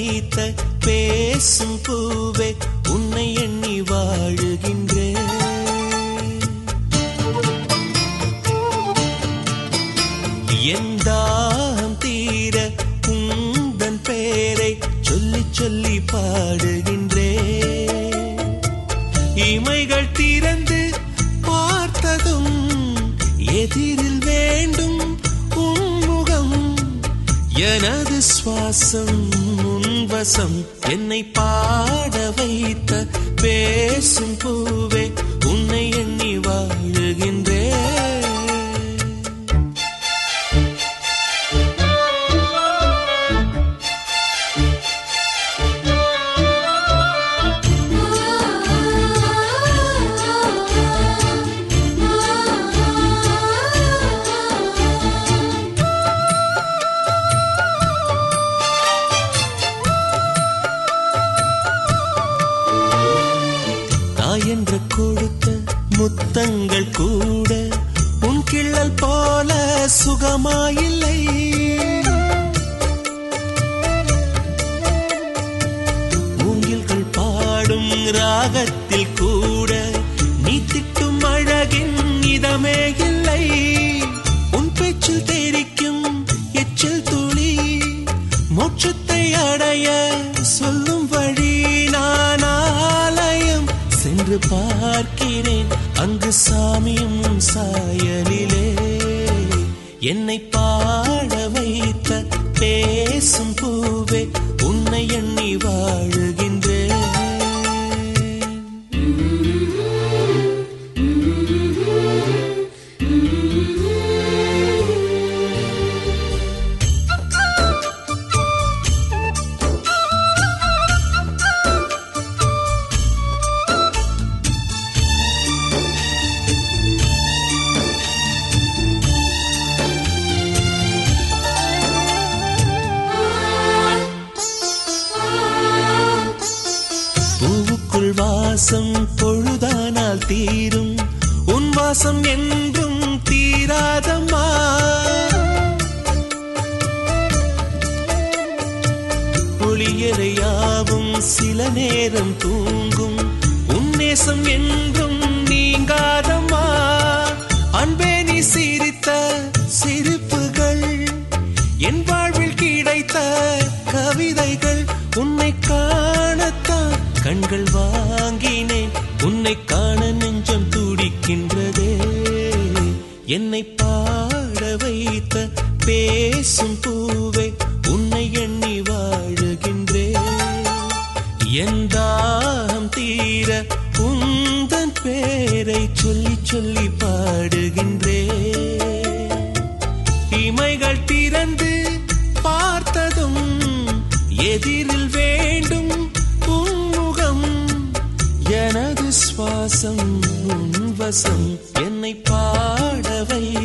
வைத்த பேசும் பூவே உன்னை எண்ணி வாழுகின்றேன் என் தாகம் தீர உந்தன் பேரை சொல்லி சொல்லி பாடுகின்றேன் இமைகள் திறந்து பார்த்ததும் எதிரில் வேண்டும் உன்முகம் எனது சுவாசம் உன்வசம் என்னை பாட வைத்த பேசும் பூவே உன்னை எண்ணி வாழுகின்றேன் தாயென்று கொடுத்த முத்தங்கள் கூட உன் கிள்ளல் போல சுகமாயில்லை மூங்கில்கள் பாடும் ராகத்தில் கூட நீ திட்டும் அழகின் இதமே இல்லை உன் பேச்சில் தெரிக்கும் எச்சில் துளி மோட்சத்தை அடைய சொல்லும் வழி நான் ஆலயம் சென்று பார்க்கிறேன் அங்கு சாமியும் உன் சாயலிலே என்னை பாட வைத்த பேசும் பூவே உன்னை எண்ணி வாழுகின்றேன் பூவுக்குள் வாசம் பொழுதானால் தீரும் உன் வாசம் என்றும் தீராதம்மா ஒளியறையாவும் சில நேரம் தூங்கும் உன்னேசம் என்றும் நீங்காதம்மா அன்பே நீ சிரித்த சிரிப்புகள் என் வாழ்வில் கிடைத்த கவிதைகள் உன்னை காணத்தான் கண்கள் வாங்கினேன் உன்னை காண நெஞ்சம் துடிக்கின்றதே என்னை பாட வைத்த பேசும் பூவே உன்னை எண்ணி வாழுகின்றேன் என் தாகம் தீர உந்தன் பேரை சொல்லி சொல்லி பாடுகின்றேன் இமைகள் திறந்து பார்த்ததும் எதிரில் வேண்டும் உன்முகம் எனது சுவாசம் உன் வசம் என்னை பாட வை